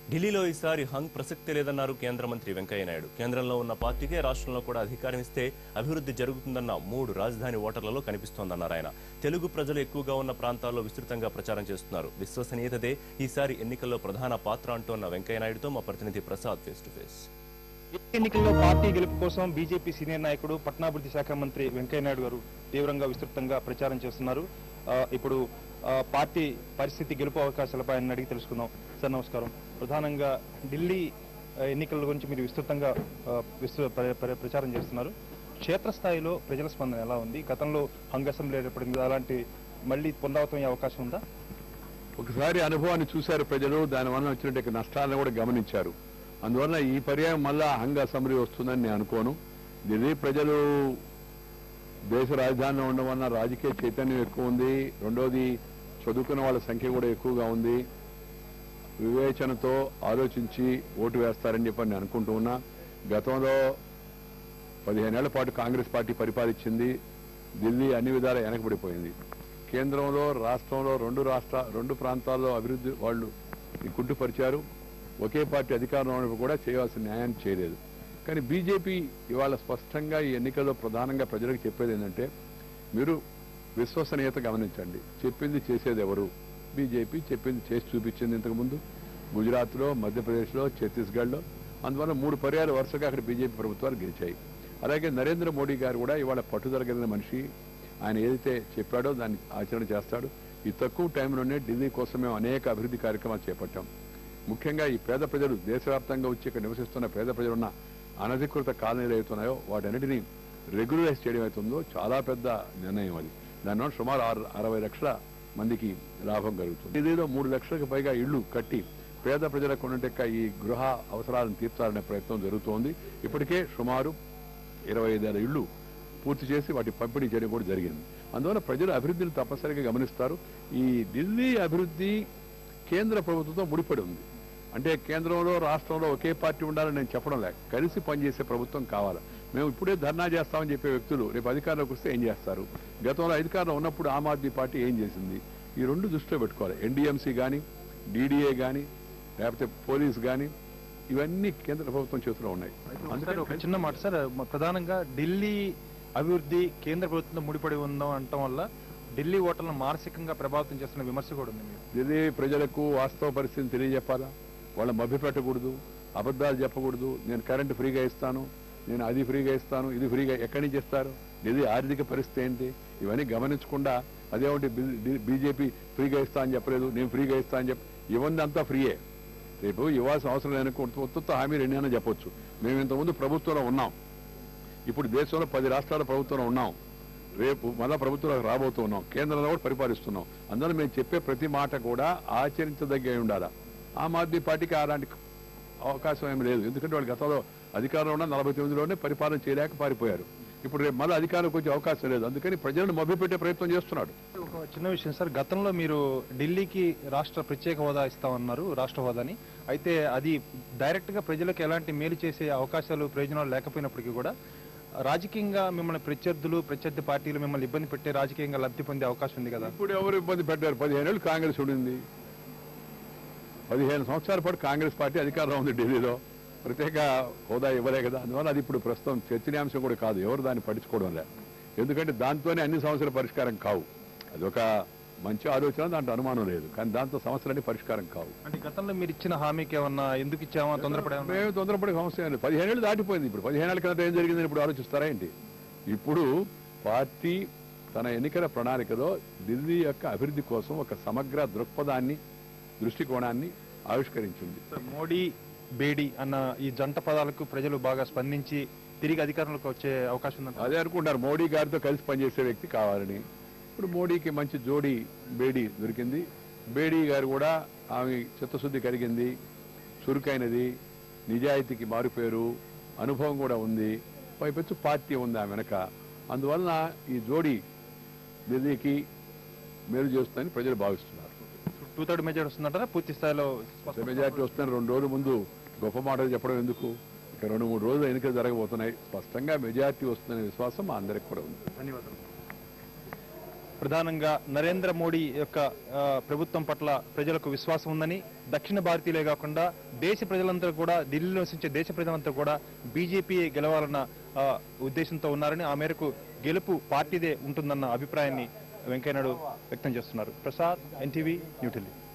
ఢిల్లీలో ఈసారి హంగ్ ప్రసక్తి లేదన్నారు కేంద్ర మంత్రి వెంకయ్యనాయుడు కేంద్రంలో ఉన్న పార్టీకే రాష్ట్రంలో కూడా అధికారం ఇస్తే అభివృద్ధి జరుగుతుందన్న మూడు రాజధాని ఓటర్లలో కనిపిస్తోందన్నారు ఆయన తెలుగు ప్రజలు ఎక్కువగా ఉన్న ప్రాంతాల్లో విస్తృతంగా ప్రచారం చేస్తున్నారు విశ్వసనీయతదే ఈసారి ఎన్నికల్లో ప్రధాన పాత్ర అంటోన్న వెంకయ్యనాయుడుతో మా ప్రతినిధి ప్రసాద్ ఫేస్ టు ఫేస్ ఈ ఎన్నికల్లో పార్టీ గెలుపు కోసం బీజేపీ సీనియర్ నాయకుడు పట్టణాభివృద్ధి శాఖ మంత్రి వెంకయ్యనాయుడు గారు తీవ్రంగా విస్తృతంగా ప్రచారం చేస్తున్నారు ఆ, ఇప్పుడు ఆ, పార్టీ పరిస్థితి గెలుపు అవకాశాలపై ఆయన అడిగి తెలుసుకుందాం సార్ నమస్కారం ప్రధానంగా ఢిల్లీ ఆ, ఎన్నికల గురించి మీరు విస్తృతంగా ఆ, విస్తృ ప్ర- ప్ర- ప్రచారం చేస్తున్నారు క్షేత్రస్థాయిలో ప్రజల స్పందన ఎలా ఉంది గతంలో హంగ్ అసెంబ్లీ ఏర్పడింది అలాంటి మళ్ళీ పునరావృతమయ్యే అవకాశం ఉందా ఒకసారి అనుభవాన్ని చూశారు ప్రజలు దానివల్ల వచ్చినట్టు నష్టాలను కూడా గమనించారు అందువల్ల ఈ పర్యాయం మళ్ళా హంగ అసెంబ్లీ వస్తుందని నేను అనుకోను ఢిల్లీ ప్రజలు దేశ రాజధానిలో ఉండడం వలన రాజకీయ చైతన్యం ఎక్కువ ఉంది రెండోది చదువుకున్న వాళ్ళ సంఖ్య కూడా ఎక్కువగా ఉంది వివేచనతో ఆలోచించి ఓటు వేస్తారని చెప్పి నేను అనుకుంటూ ఉన్నా గతంలో పదిహేనేళ్ల పాటు కాంగ్రెస్ పార్టీ పరిపాలించింది ఢిల్లీ అన్ని విధాలా వెనకబడిపోయింది కేంద్రంలో రాష్ట్రంలో రెండు రాష్ట్ర రెండు ప్రాంతాల్లో అభివృద్ధి వాళ్ళు ఈ కుంటుపరిచారు ఒకే పార్టీ అధికారంలో ఉన్నప్పుడు కూడా చేయవలసిన న్యాయాన్ని చేయలేదు కానీ బీజేపీ ఇవాళ స్పష్టంగా ఈ ఎన్నికల్లో ప్రధానంగా ప్రజలకు చెప్పేది ఏంటంటే మీరు విశ్వసనీయత గమనించండి చెప్పింది చేసేది ఎవరు బీజేపీ చెప్పింది చేసి చూపించింది ఇంతకుముందు గుజరాత్లో మధ్యప్రదేశ్లో ఛత్తీస్గఢ్లో అందువల్ల మూడు పర్యాలు వరుసగా అక్కడ బీజేపీ ప్రభుత్వాలు గెలిచాయి అలాగే నరేంద్ర మోడీ గారు కూడా ఇవాళ పట్టుదల కలిగిన మనిషి ఆయన ఏదైతే చెప్పాడో దాన్ని ఆచరణ చేస్తాడు ఈ తక్కువ టైంలోనే ఢిల్లీ కోసం మేము అనేక అభివృద్ధి కార్యక్రమాలు చేపట్టాం ముఖ్యంగా ఈ పేద ప్రజలు దేశవ్యాప్తంగా వచ్చి ఇక్కడ నివసిస్తున్న పేద ప్రజలున్న అనధికృత కాలనీలు అవుతున్నాయో వాటన్నిటినీ రెగ్యులరైజ్ చేయడం అవుతుందో చాలా పెద్ద నిర్ణయం అది దానివల్ల సుమారు ఆరు అరవై లక్షల మందికి లాభం కలుగుతుంది ఢిల్లీలో మూడు లక్షలకు పైగా ఇళ్లు కట్టి పేద ప్రజలకు ఉన్నట్టు ఈ గృహ అవసరాలను తీర్చాలనే ప్రయత్నం జరుగుతోంది ఇప్పటికే సుమారు ఇరవై ఐదేళ్ల ఇళ్లు పూర్తి చేసి వాటి పంపిణీ చేయడం కూడా జరిగింది అందువల్ల ప్రజలు అభివృద్ధిని తప్పనిసరిగా గమనిస్తారు ఈ ఢిల్లీ అభివృద్ధి కేంద్ర ప్రభుత్వంతో ముడిపడి ఉంది అంటే కేంద్రంలో రాష్ట్రంలో ఒకే పార్టీ ఉండాలని నేను చెప్పడం లేక కలిసి పనిచేసే ప్రభుత్వం కావాలి మేము ఇప్పుడే ధర్నా చేస్తామని చెప్పే వ్యక్తులు రేపు అధికారంలోకి వస్తే ఏం చేస్తారు గతంలో అధికారంలో ఉన్నప్పుడు ఆమ్ ఆద్మీ పార్టీ ఏం చేసింది ఈ రెండు దృష్టిలో పెట్టుకోవాలి ఎన్డీఎంసీ కానీ డీడీఏ కానీ లేకపోతే పోలీస్ కానీ ఇవన్నీ కేంద్ర ప్రభుత్వం చేతిలో ఉన్నాయి సార్ ఒక చిన్న మాట సార్ మ- ప్రధానంగా ఢిల్లీ అభివృద్ధి కేంద్ర ప్రభుత్వంతో ముడిపడి ఉందాం అనటం వల్ల ఢిల్లీ ఓటర్లను మానసికంగా ప్రభావితం చేస్తున్న విమర్శ కూడా ఉంది మీరు ఢిల్లీ ప్రజలకు వాస్తవ పరిస్థితిని తెలియజెప్పాలా వాళ్ళ మభ్యపెట్టకూడదు అబద్ధాలు చెప్పకూడదు నేను కరెంటు ఫ్రీగా ఇస్తాను నేను అది ఫ్రీగా ఇస్తాను ఇది ఫ్రీగా ఎక్కడి నుంచి ఇస్తారు ఢిల్లీ ఆర్థిక పరిస్థితి ఏంటి ఇవన్నీ గమనించకుండా అదేమిటి బీజేపీ ఫ్రీగా ఇస్తా అని చెప్పలేదు నేను ఫ్రీగా ఇస్తా అని చెప్పి ఇవన్నీ అంతా ఫ్రీయే రేపు ఇవ్వాల్సిన అవసరం లేని ఉత్తుత్త హామీలు ఎన్నైనా చెప్పొచ్చు మేము ఇంతకుముందు ప్రభుత్వంలో ఉన్నాం ఇప్పుడు దేశంలో పది రాష్ట్రాల ప్రభుత్వంలో ఉన్నాం రేపు మళ్ళా ప్రభుత్వంలో రాబోతున్నాం కేంద్రంలో కూడా పరిపాలిస్తున్నాం అందువల్ల మేము చెప్పే ప్రతి మాట కూడా ఆచరించదగ్గ ఉండాలా ఆమ్ ఆద్మీ పార్టీకి అలాంటి అవకాశం ఏమి లేదు ఎందుకంటే వాళ్ళు గతంలో అధికారంలో ఉన్న నలభై తొమ్మిదిలోనే పరిపాలన చేయలేక పారిపోయారు ఇప్పుడు రేపు మళ్ళీ అధికారంలోకి వచ్చే అవకాశం లేదు అందుకని ప్రజలను మభ్యపెట్టే ప్రయత్నం చేస్తున్నాడు ఒక చిన్న విషయం సార్ గతంలో మీరు ఢిల్లీకి రాష్ట్ర ప్రత్యేక హోదా ఇస్తామన్నారు రాష్ట్ర హోదాని అయితే అది డైరెక్ట్ గా ప్రజలకు ఎలాంటి మేలు చేసే అవకాశాలు ప్రయోజనాలు లేకపోయినప్పటికీ కూడా రాజకీయంగా మిమ్మల్ని ప్రత్యర్థులు ప్రత్యర్థి పార్టీలు మిమ్మల్ని ఇబ్బంది పెట్టే రాజకీయంగా లబ్ధి పొందే అవకాశం ఉంది కదా ఇప్పుడు ఎవరు ఇబ్బంది పెట్టారు పదిహేను ఏళ్ళు కాంగ్రెస్ ఉండింది పదిహేను సంవత్సరాల పాటు కాంగ్రెస్ పార్టీ అధికారంలో ఉంది ఢిల్లీలో ప్రత్యేక హోదా ఇవ్వలే కదా అందువల్ల అది ఇప్పుడు ప్రస్తుతం చర్చనీయాంశం కూడా కాదు ఎవరు దాన్ని పట్టించుకోవడం లే ఎందుకంటే దాంతోనే అన్ని సమస్యలు పరిష్కారం కావు అదొక మంచి ఆలోచన దాంట్లో అనుమానం లేదు కానీ దాంతో సమస్యలన్నీ పరిష్కారం కావు అంటే గతంలో మీరు ఇచ్చిన హామీకి ఏమన్నా ఎందుకు ఇచ్చామా తొందరపడేమన్నా మేము తొందరపడే సమస్య ఏం లేదు పదిహేను ఏళ్ళు దాటిపోయింది ఇప్పుడు పదిహేను ఏళ్ళ కిందట ఏం జరిగిందని ఇప్పుడు ఆలోచిస్తారా ఏంటి ఇప్పుడు పార్టీ తన ఎన్నికల ప్రణాళికలో ఢిల్లీ యొక్క అభివృద్ధి కోసం ఒక సమగ్ర దృక్పథాన్ని దృష్టికోణాన్ని ఆవిష్కరించింది మోడీ బేడి అన్న ఈ జంట పదాలకు ప్రజలు బాగా స్పందించి తిరిగి అధికారంలోకి వచ్చే అవకాశం ఉందంట అదే అనుకుంటారు మోడీ గారితో కలిసి పనిచేసే వ్యక్తి కావాలని ఇప్పుడు మోడీకి మంచి జోడీ బేడీ దొరికింది బేడీ గారు కూడా ఆమె చిత్తశుద్ధి కలిగింది చురుకైనది నిజాయితీకి మారిపోయారు అనుభవం కూడా ఉంది పైపెచ్చు పార్టీ ఉంది ఆమె వెనక అందువలన ఈ జోడీ ఢిల్లీకి మేలు చేస్తుందని ప్రజలు భావిస్తున్నారు టూ థర్డ్ మెజార్ వస్తుందంటారా పూర్తి స్థాయిలో స్పష్టత- మెజార్టీ వస్తుందని రెండు రోజుల ముందు గొప్ప మాటలు చెప్పడం ఎందుకు ఇక రెండు మూడు రోజులు ఎన్నికలు జరగబోతున్నాయి స్పష్టంగా మెజార్టీ వస్తుందనే విశ్వాసం మా అందరికి కూడా ఉంది ధన్యవాదాలు ప్రధానంగా నరేంద్ర మోడీ యొక్క ఆ, ప్రభుత్వం పట్ల ప్రజలకు విశ్వాసం ఉందని దక్షిణ భారతీయులే కాకుండా దేశ ప్రజలంతా కూడా ఢిల్లీలో నివసించే దేశ ప్రజలంతా కూడా బీజేపీ గెలవాలన్న ఆ, ఉద్దేశంతో ఉన్నారని ఆ మేరకు గెలుపు పార్టీదే ఉంటుందన్న అభిప్రాయాన్ని వెంకయ్యనాయుడు వ్యక్తం చేస్తున్నారు ప్రసాద్ ఎన్టీవీ న్యూఢిల్లీ